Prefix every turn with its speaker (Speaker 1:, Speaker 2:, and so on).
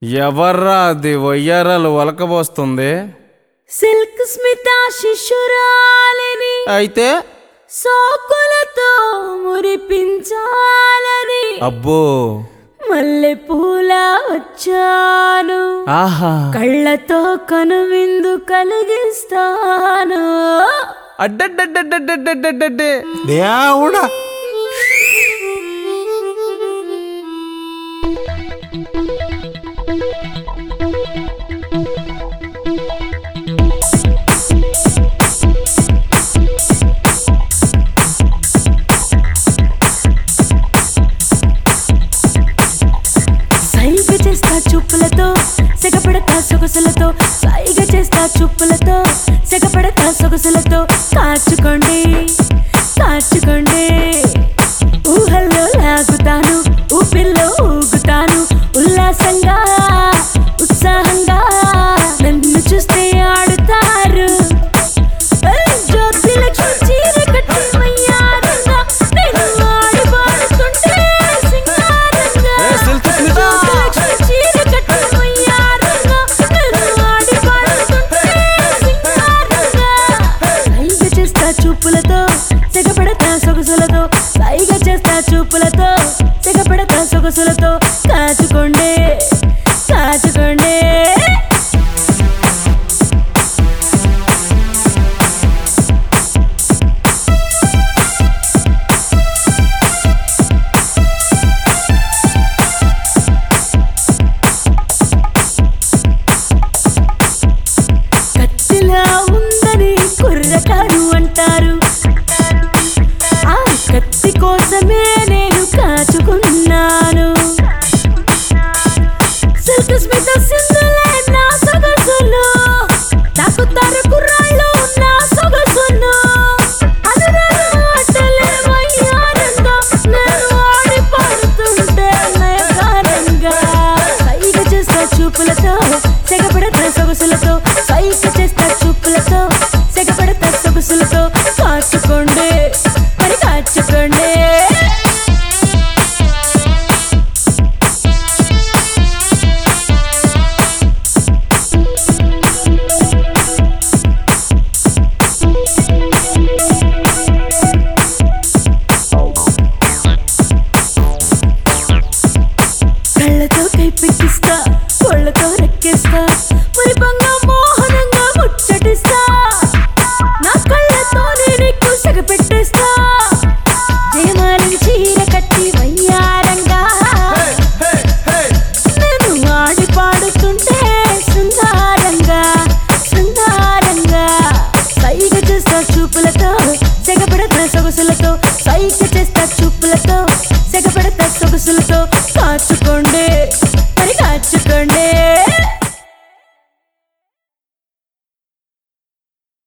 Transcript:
Speaker 1: ఎవర్రా అది వయ్యారాలు ఒలకబోస్తుంది
Speaker 2: సిల్క్ స్మిత శిశురాలిని
Speaker 1: అయితే
Speaker 2: సోకులతో మురిపించాలని
Speaker 1: అబ్బో
Speaker 2: మల్లె పూల వచ్చాను
Speaker 1: ఆహా
Speaker 2: కళ్ళతో కనువిందు కలిగిస్తాను
Speaker 1: అడ్డడ్డడ్డడ్డడ్డడ్డడ్డే
Speaker 3: దేవుడా
Speaker 2: సైగ చేస్తా చూపులతో సెగపడతా సొగసులతో సైగ చేస్తా చూపులతో సెగపడతా సొగసులతో కాచుకోండి కాచుకోండి ఊహల్లో లాగుతాను ఊపిల్లో ఊగుతాను ఉల్లాసంగా ఉత్సాహంగా నన్ను చూస్తే ఆడుతారు ఏయ్, జ్యోతిలక్ష్మి చీర కట్టి మయ్యారంగా నేను ఆడి పాడుతుంటే సింగారంగా
Speaker 1: ఏ, సిల్క్ స్మిత!
Speaker 2: జ్యోతిలక్ష్మి చీర కట్టి మయ్యారంగా నేను ఆడి పాడుతుంటే సింగారంగా సైగ చేస్తా చూపులతో తెగపడతా సొగసులతో సైగ చేస్తా చూపులతో తెగపడతా సొగసులతో కాచుకోండి కాచుకోండి కత్తిలా ఉందని కుర్రకారు అంటారు ఆ కత్తి కోసమే నేను కాచుకున్నాను సిల్క్ స్మిత సింధులే నా సొగసులు తాకుతారు కుర్రాళ్ళు నా సొగసును అనురాగ ఆటలే వయ్యారంగా నేను ఆడి పాడుతుంటే నయగారంగా సైగ చేస్తా చూపులతో సెగపడతా సొగసులతో సైగ చేస్తా చూపులతో సెగపడతా సొగసులతో కాచుకోండి మరి కాచుకోండి కళ్ళతో కైపెక్కిస్తా కోళ్ళతో రెక్కిస్తా మరి బంగా మోహనంగా ముచ్చటిస్తా నా కళ్ళతోనే నీకు సగపెట్టేస్తా జయమాలని చీర కట్టి వయ్యారంగా నేను ఆడి పాడుతుంటే శృంగారంగా శృంగారంగా సైగ చేస్తా చూపులతో సెగపడతా సొగసులతో సైగ చేస్తా చూపులతో